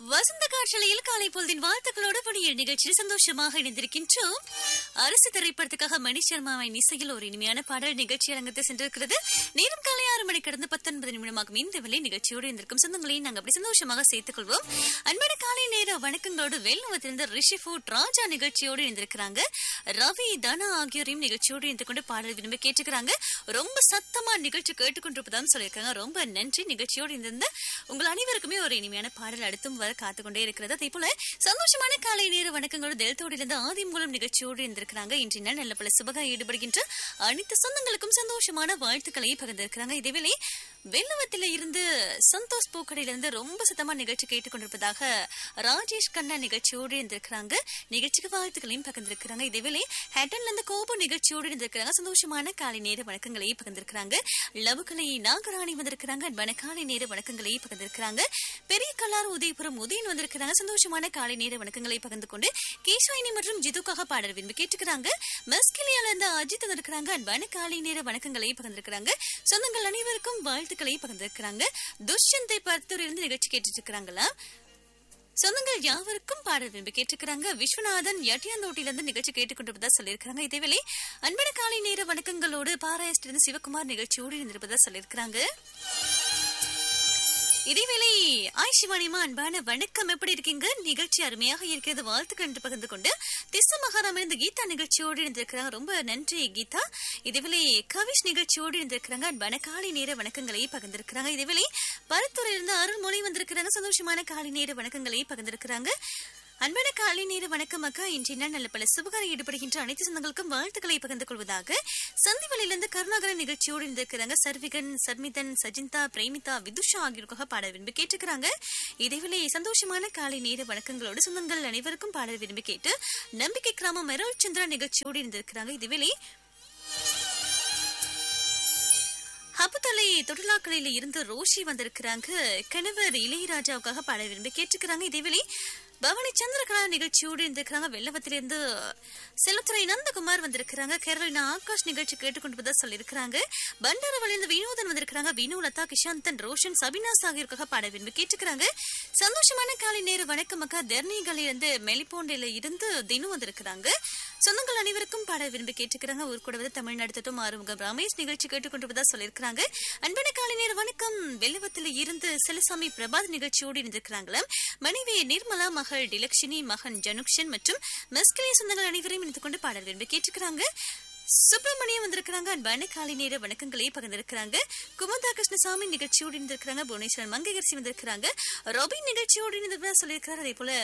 வசந்த காற்றலையில் காலை பொழுதின் வாழ்த்துக்களோடு பணியில் நிகழ்ச்சியில் சந்தோஷமாக இணைந்திருக்கின்றோம் அரசு திரைப்படத்துக்காக மணி சர்மாவின் இசையில் ஒரு இனிமையான பாடல் நிகழ்ச்சி அரங்கத்தை சென்றிருக்கிறது நேரம் காலை ஆறு மணி கடந்து பத்தொன்பது நிமிடமாகும் இந்த வேலை நிகழ்ச்சியோடு இருந்திருக்கும் சொந்தங்களை நாங்கள் அப்படி சந்தோஷமாக சேர்த்துக் கொள்வோம் அன்பான காலை நேர வணக்கங்களோடு வேலுவத்திலிருந்து ரிஷி ஃபுட் ராஜா நிகழ்ச்சியோடு இருந்திருக்கிறாங்க ரவி தனா ஆகியோரையும் நிகழ்ச்சியோடு இருந்து கொண்டு பாடல் விரும்பி கேட்டுக்கிறாங்க ரொம்ப சத்தமா நிகழ்ச்சி கேட்டுக்கொண்டிருப்பதான்னு சொல்லியிருக்காங்க ரொம்ப நன்றி நிகழ்ச்சியோடு இருந்திருந்த உங்கள் அனைவருக்குமே ஒரு இனிமையான பாடல் அடுத்தும் வர காத்துக்கொண்டே இருக்கிறது அதே போல சந்தோஷமான காலை நேர வணக்கங்களோடு தெல்தோடிலிருந்து ஆதி மூலம் நிகழ்ச்சியோடு இருந்திருக்கிறாங்க இன்றைய நாள் நல்ல பல சுபகா ஈடுபடுகின்ற அனைத்து சொந்தங்களுக்கும் சந்தோஷமான வாழ்த்துக்களை பகிர்ந்திருக்கிறாங்க இதேவேளை வெள்ளவத்தில இருந்து சந்தோஷ் பூக்கடையிலிருந்து ரொம்ப சத்தமா நிகழ்ச்சி கேட்டுக்கொண்டிருப்பதாக ராஜேஷ் கண்ணா நிகழ்ச்சியோடு இருந்திருக்கிறாங்க நிகழ்ச்சிக்கு வாழ்த்துக்களையும் பகிர்ந்திருக்கிறாங்க இதேவேளை ஹேட்டன்ல இருந்து கோபு நிகழ்ச்சியோடு இருந்திருக்கிறாங்க சந்தோஷமான காலை நேர வணக்கங்களை பகிர்ந்திருக்கிறாங்க லவுக்கலை நாகராணி வந்திருக்கிறாங்க அன்பான காலை நேர வணக்கங்களை பகிர்ந்திருக்கிறாங்க பெரிய கல்லாறு உதயபுரம் உதயன் வந்திருக்கிறாங்க சந்தோஷமான காலை நேர வணக்கங்களை பகிர்ந்து கொண்டு கேஷ்வாயினி மற்றும் ஜிதுக்காக பாடல் விரும்பி கேட்டுக்கிறாங்க மெஸ்கிலியால இருந்து அஜித் வந்திருக்கிறாங்க அன்பான காலை நேர வணக்கங்களை பகிர்ந்திருக்கிறாங்க சொந்தங்கள் அனைவருக்கும் வாழ்த்துக்களை பகிர்ந்திருக்கிறாங்க துஷ்யந்தை பருத்தூரிலிருந்து நிகழ்ச்சி கேட்டுட்டு இருக்கிறாங்களா சொந்தங்கள் யாவருக்கும் பாடல் விரும்பி கேட்டுக்கிறாங்க விஸ்வநாதன் எட்டியாந்தோட்டிலிருந்து நிகழ்ச்சி கேட்டுக்கொண்டிருப்பதா சொல்லியிருக்கிறாங்க இதேவேளை அன்பன காலை நேர வணக்கங்களோடு பாராயஸ்டிலிருந்து சிவகுமார் நிகழ்ச்சியோடு இருந்திருப்பதா சொல்லியிருக்கிறாங்க இதேவேளை ஆய் சிவானிமா அன்பான வணக்கம் எப்படி இருக்கீங்க நிகழ்ச்சி அருமையாக இருக்கிறது வாழ்த்துக்கள் என்று பகிர்ந்து கொண்டு திச மகாராம் இந்த கீதா நிகழ்ச்சியோடு இருந்திருக்கிறாங்க ரொம்ப நன்றி கீதா இதேவேளை கவிஷ் நிகழ்ச்சியோடு இருந்திருக்கிறாங்க அன்பான காலை நேர வணக்கங்களை பகிர்ந்திருக்கிறாங்க இதேவேளை பருத்துறையிலிருந்து அருள்மொழி வந்திருக்கிறாங்க சந்தோஷமான காலை நேர வணக்கங்களை பகிர்ந்திருக்கிறாங்க அன்பான காலை நேர வணக்கம் அக்கா இன்றைய நாள் நல்ல பல சுபகாரம் ஈடுபடுகின்ற அனைத்து சொந்தங்களுக்கும் வாழ்த்துக்களை பகிர்ந்து கொள்வதாக சந்திவலையிலிருந்து கருணாகர நிகழ்ச்சியோடு இருந்திருக்கிறாங்க சர்விகன் சர்மிதன் சஜிந்தா பிரேமிதா விதுஷா ஆகியோருக்காக பாட விரும்பி கேட்டுக்கிறாங்க இதேவேளை சந்தோஷமான காலை நேர வணக்கங்களோடு சொந்தங்கள் அனைவருக்கும் பாடல் விரும்பி கேட்டு நம்பிக்கை கிராமம் மெரோல் சந்திரா நிகழ்ச்சியோடு இருந்திருக்கிறாங்க இதேவேளை ஹபுதலை தொழிலாக்களில இருந்து ரோஷி வந்திருக்கிறாங்க கணவர் இளையராஜாவுக்காக பாட விரும்பி கேட்டுக்கிறாங்க இதேவேளை பவானி சந்திரகலா நிகழ்ச்சியோடு இருந்திருக்கிறாங்க வெள்ளவத்திலிருந்து செல்லத்துறை நந்தகுமார் வந்திருக்கிறாங்க கேரளினா ஆகாஷ் நிகழ்ச்சி கேட்டுக்கொண்டு சொல்லியிருக்கிறாங்க பண்டாரவழிந்து வினோதன் வந்திருக்கிறாங்க வினு லதா கிஷாந்தன் ரோஷன் சபினாஸ் ஆகியோருக்காக பாட விரும்பி கேட்டுக்கிறாங்க சந்தோஷமான காலை நேர வணக்கம் அக்கா தெர்னிகளில் இருந்து மெலிப்போண்டில இருந்து தினு வந்திருக்கிறாங்க சொந்தங்கள் அனைவருக்கும் பாட விரும்பி கேட்டுக்கிறாங்க ஊர் கூடவது தமிழ்நாடு தட்டும் ஆறுமுகம் ரமேஷ் நிகழ்ச்சி கேட்டுக்கொண்டிருப்பதா சொல்லியிருக்கிறாங்க அன்பான காலை நேர வணக்கம் வெள்ளவத்தில் இருந்து செலசாமி பிரபாத் நிகழ்ச்சியோடு இருந்திருக்கிறாங்களா மனைவி நிர்மலா மகள் டிலக்ஷினி மகன் ஜனுக்ஷன் மற்றும் மெஸ்கிலிய சொந்தங்கள் அனைவரையும் இணைந்து கொண்டு பாடல் விரும்பி கேட்டுக்கிறாங்க சுப்பிரமணியம் வந்திருக்கிறாங்க அன்பான காலை நேர வணக்கங்களை பகிர்ந்திருக்கிறாங்க குமுதா கிருஷ்ணசாமி நிகழ்ச்சியோடு இருந்திருக்கிறாங்க புவனேஸ்வரன் மங்கைகரிசி வந்திருக்கிறாங்க ரொபின் நிகழ்ச்சியோடு இருந்திருக்கிறதா சொல்லியிருக்கிறார் அதே போல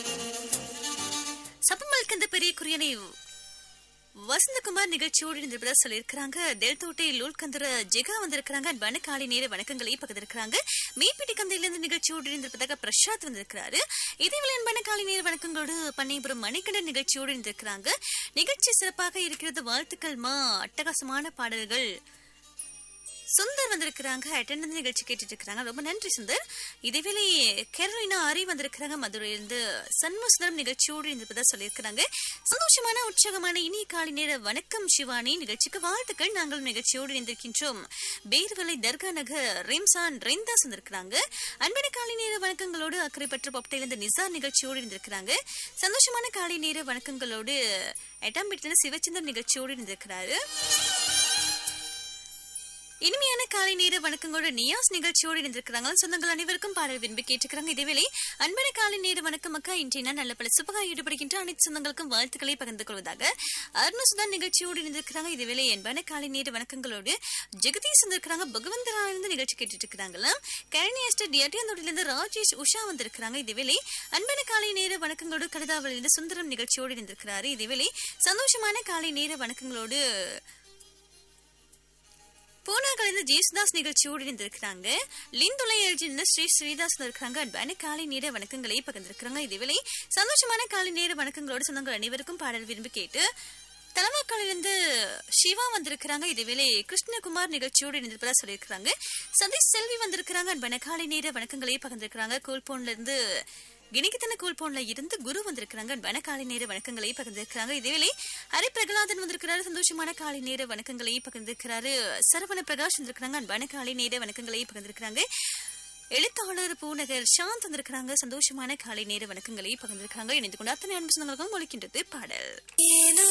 சப்பமல்கந்த பெரிய குரியனை வசந்தகுமார் நிகழ்ச்சியோடு இருந்திருப்பதா சொல்லியிருக்கிறாங்க தெல்தோட்டை லூல்கந்தர ஜெகா வந்திருக்கிறாங்க அன்பான காலை நேர வணக்கங்களை பகிர்ந்திருக்கிறாங்க மீன்பிடி கந்தையிலிருந்து நிகழ்ச்சியோடு இருந்திருப்பதாக பிரசாத் வந்திருக்கிறாரு இதேவேளை அன்பான காலை நேர வணக்கங்களோடு பண்ணைபுரம் மணிகண்டன் நிகழ்ச்சியோடு இருந்திருக்கிறாங்க நிகழ்ச்சி சிறப்பாக இருக்கிறது வாழ்த்துக்கள் மா அட்டகாசமான பாடல்கள் சுந்தர் வந்திருக்கிறாங்க அட்டண்டன்ஸ் நிகழ்ச்சி கேட்டுட்டு இருக்கிறாங்க ரொம்ப நன்றி சுந்தர் இதேவேளை கேரளினா ஆரி வந்திருக்கிறாங்க மதுரையிலிருந்து சண்முசுந்தரம் நிகழ்ச்சியோடு இருந்திருப்பதா சொல்லியிருக்கிறாங்க சந்தோஷமான உற்சாகமான இனிய காலை நேர வணக்கம் சிவானி நிகழ்ச்சிக்கு வாழ்த்துக்கள் நாங்கள் நிகழ்ச்சியோடு இருந்திருக்கின்றோம் பேர்வலை தர்கா நகர் ரேம்சான் ரெந்தாஸ் வந்திருக்கிறாங்க அன்பான காலை நேர வணக்கங்களோடு அக்கறை பற்ற பொப்டையிலிருந்து நிசார் நிகழ்ச்சியோடு இருந்திருக்கிறாங்க சந்தோஷமான காலை நேர வணக்கங்களோடு எட்டாம்பேட்டிலிருந்து சிவச்சந்தர் நிகழ்ச்சியோடு இருந்திருக்கிறாரு இனிமையான காலை நேர வணக்கங்களோட நியாஸ் நிகழ்ச்சியோடு இருந்திருக்கிறாங்க சொந்தங்கள் அனைவருக்கும் பாடல் விரும்பி கேட்டுக்கிறாங்க இதேவேளை அன்பான காலை நேர வணக்கம் அக்கா இன்றைய நாள் நல்ல பல சுபகா ஈடுபடுகின்ற அனைத்து சொந்தங்களுக்கும் வாழ்த்துக்களை பகிர்ந்து கொள்வதாக அருணசுதான் நிகழ்ச்சியோடு இருந்திருக்கிறாங்க இதேவேளை அன்பான காலை நேர வணக்கங்களோடு ஜெகதீஷ் வந்திருக்கிறாங்க பகவந்தராயிருந்து நிகழ்ச்சி கேட்டுட்டு இருக்கிறாங்களா கரணி எஸ்டேட் எட்டியாந்தோட்டிலிருந்து ராஜேஷ் உஷா வந்திருக்கிறாங்க இதேவேளை அன்பான காலை நேர வணக்கங்களோடு கடுதாவலிருந்து சுந்தரம் நிகழ்ச்சியோடு இருந்திருக்கிறாரு இதேவேளை சந்தோஷமான காலை நேர வணக்கங்களோடு பூனாகளிலிருந்து ஜேசுதாஸ் நிகழ்ச்சியோடு இருந்திருக்கிறாங்க லிந்துலை எல்ஜின்னு ஸ்ரீ ஸ்ரீதாஸ் இருக்காங்க அன்பான காலை நேர வணக்கங்களை பகிர்ந்திருக்கிறாங்க இதேவேளை சந்தோஷமான காலை நேர வணக்கங்களோடு சொந்தங்கள் அனைவருக்கும் பாடல் விரும்பி கேட்டு தலைவாக்காலிலிருந்து சிவா வந்திருக்கிறாங்க இதேவேளை கிருஷ்ணகுமார் நிகழ்ச்சியோடு இருந்திருப்பதா சொல்லியிருக்கிறாங்க சதீஷ் செல்வி வந்திருக்கிறாங்க அன்பான காலை நேர வணக்கங்களை பகிர்ந்திருக்கிறாங்க கோல்போன்ல இருந்து கிணிக்கத்தன கோல்போன்ல இருந்து குரு வந்திருக்கிறாங்க அன்பான காலை நேர வணக்கங்களை பகிர்ந்திருக்கிறாங்க இதேவேளை ஹரி பிரகலாதன் வந்திருக்கிறாரு சந்தோஷமான காலை நேர வணக்கங்களை பகிர்ந்திருக்கிறாரு சரவண பிரகாஷ் வந்திருக்கிறாங்க அன்பான காலை நேர வணக்கங்களை பகிர்ந்திருக்கிறாங்க எழுத்தாளர் பூநகர் சாந்த் வந்திருக்கிறாங்க சந்தோஷமான காலை நேர வணக்கங்களை பகிர்ந்திருக்காங்க இணைந்து கொண்டு அத்தனை அன்பு சொந்தங்களுக்கும் ஒழிக்கின்றது பாடல்